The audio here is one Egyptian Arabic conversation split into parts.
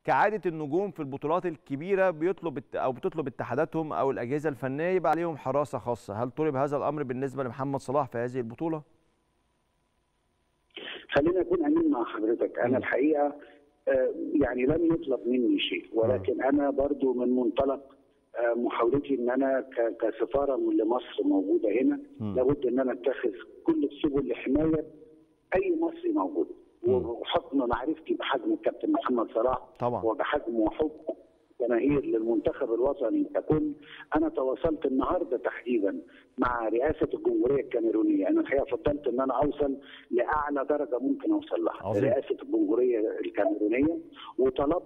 كعاده النجوم في البطولات الكبيره بيطلب الت- او بتطلب اتحاداتهم او الاجهزه الفنيه يبقى عليهم حراسه خاصه هل طلب هذا الامر بالنسبه لمحمد صلاح في هذه البطوله خليني اكون امين مع حضرتك انا الحقيقه آه، يعني لم يطلب مني شيء ولكن انا برضو من منطلق آه، محاولتي ان انا ك- كسفاره لمصر موجوده هنا لابد ان انا اتخذ كل السبل لحمايه اي مصري موجود وحكم معرفتي بحجم الكابتن محمد صلاح طبعا. وبحجم وحب جماهير للمنتخب الوطني ككل انا تواصلت النهارده تحديدا مع رئاسه الجمهوريه الكاميرونيه انا الحقيقه فضلت ان انا اوصل لاعلى درجه ممكن اوصل لها عظيم. رئاسه الجمهوريه الكاميرونيه وطلبت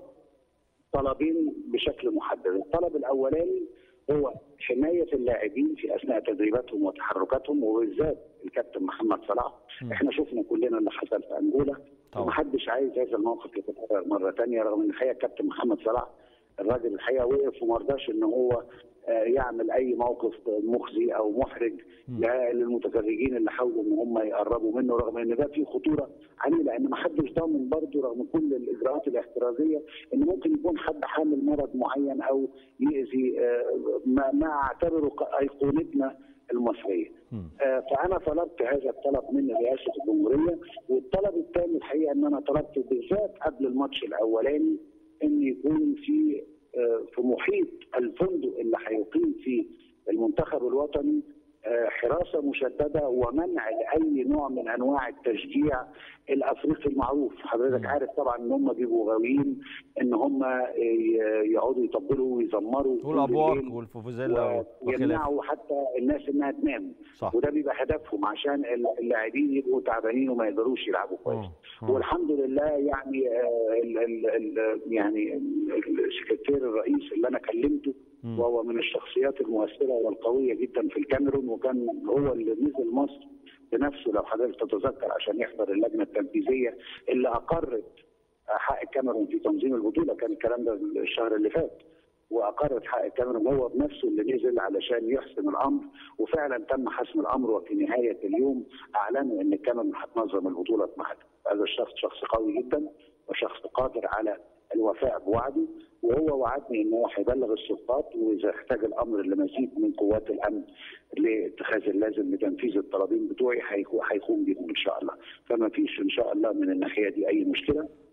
طلبين بشكل محدد الطلب الاولاني هو حمايه اللاعبين في اثناء تدريباتهم وتحركاتهم وبالذات الكابتن محمد صلاح احنا شفنا كلنا اللي حصل في انجولا طبعا. ومحدش عايز هذا الموقف يتكرر مره ثانيه رغم ان الحقيقه الكابتن محمد صلاح الراجل الحقيقه وقف وما رضاش ان هو آه، يعمل اي موقف مخزي او محرج لا- للمتفرجين اللي حاولوا ان هم يقربوا منه رغم ان ده فيه خطوره عليه لان ما حدش ضامن برضه رغم كل الاجراءات الاحترازيه ان ممكن يكون حد حامل مرض معين او يأذي آه، ما ما اعتبره ك- ايقونتنا المصريه. آه، فانا طلبت هذا الطلب من رئاسه الجمهوريه والطلب الثاني الحقيقه ان انا طلبته بالذات قبل الماتش الاولاني ان يكون في آه، في محيط الفندق اللي هيقيم فيه المنتخب الوطني آه، حراسه مشدده ومنع لاي نوع من انواع التشجيع الافريقي المعروف حضرتك عارف طبعا ان هم بيبقوا غاويين ان هم آه، يقعدوا يطبلوا ويزمروا طول والابواق الليل. والفوفوزيلا وخلافه ويمنعوا حتى الناس انها تنام صح. وده بيبقى هدفهم عشان اللاعبين يبقوا تعبانين وما يقدروش يلعبوا كويس مم. مم. والحمد لله يعني آه، ال ال ال يعني السكرتير الرئيس اللي انا كلمته وهو من الشخصيات المؤثره والقويه جدا في الكاميرون وكان هو اللي نزل مصر بنفسه لو حضرتك تتذكر عشان يحضر اللجنه التنفيذيه اللي اقرت حق الكاميرون في تنظيم البطوله كان الكلام ده الشهر اللي فات واقرت حق الكاميرون هو بنفسه اللي نزل علشان يحسم الامر وفعلا تم حسم الامر وفي نهايه اليوم اعلنوا ان الكاميرون هتنظم البطوله معنا هذا الشخص شخص قوي جدا وشخص قادر على الوفاء بوعده وهو وعدني ان هو هيبلغ السلطات واذا احتاج الامر لمزيد من قوات الامن لاتخاذ اللازم لتنفيذ الطلبين بتوعي هيكو- هيقوم بهم ان شاء الله فما فيش ان شاء الله من الناحيه دي اي مشكله